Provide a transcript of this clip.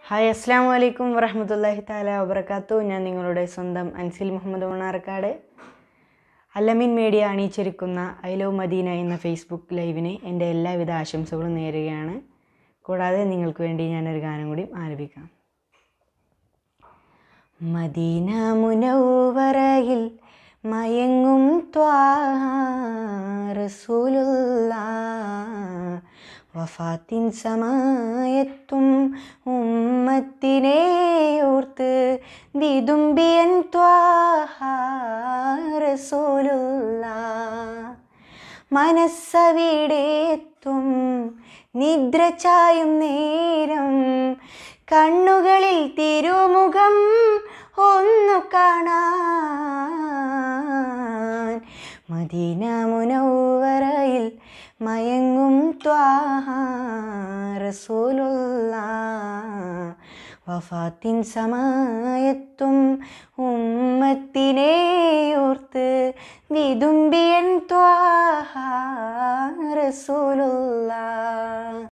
hi അസ്സാം വലൈക്കും വറഹമത്തല്ലാഹി താല വബർക്കാത്തു ഞാൻ നിങ്ങളുടെ സ്വന്തം അൻസിൽ മുഹമ്മദ് മണാർക്കാട് അല്ലമീൻ മീഡിയ അണിയിച്ചൊരുക്കുന്ന ഐ ലവ് മദീന എന്ന ഫേസ്ബുക്ക് ലൈവിന് എൻ്റെ എല്ലാവിധ ആശംസകളും നേരുകയാണ് കൂടാതെ നിങ്ങൾക്ക് വേണ്ടി ഞാനൊരു ഗാനം കൂടി ആലപിക്കാം മദീന മുനവറയിൽ മയങ്ങും ത്വാറസൂലുള്ള വഫാത്തിൻ സമയത്തും ഉമ്മത്തിനെ ഓർത്ത് വിതുമ്പിയൻ ത്വാറസൂലുള്ള മനസ്സവിടെത്തും നിദ്ര ചായും നേരം കണ്ണുകളിൽ തിരുമുഖം ഒന്നു കാണാൻ മദീന മുനവറയിൽ മയങ്ങും ത്വാറസൂലുള്ള വഫാത്തിൻ സമയത്തും ഉമ്മത്തിനെ ഓർത്ത് വിതുമ്പിയൻ ത്വാറസൂലുള്ള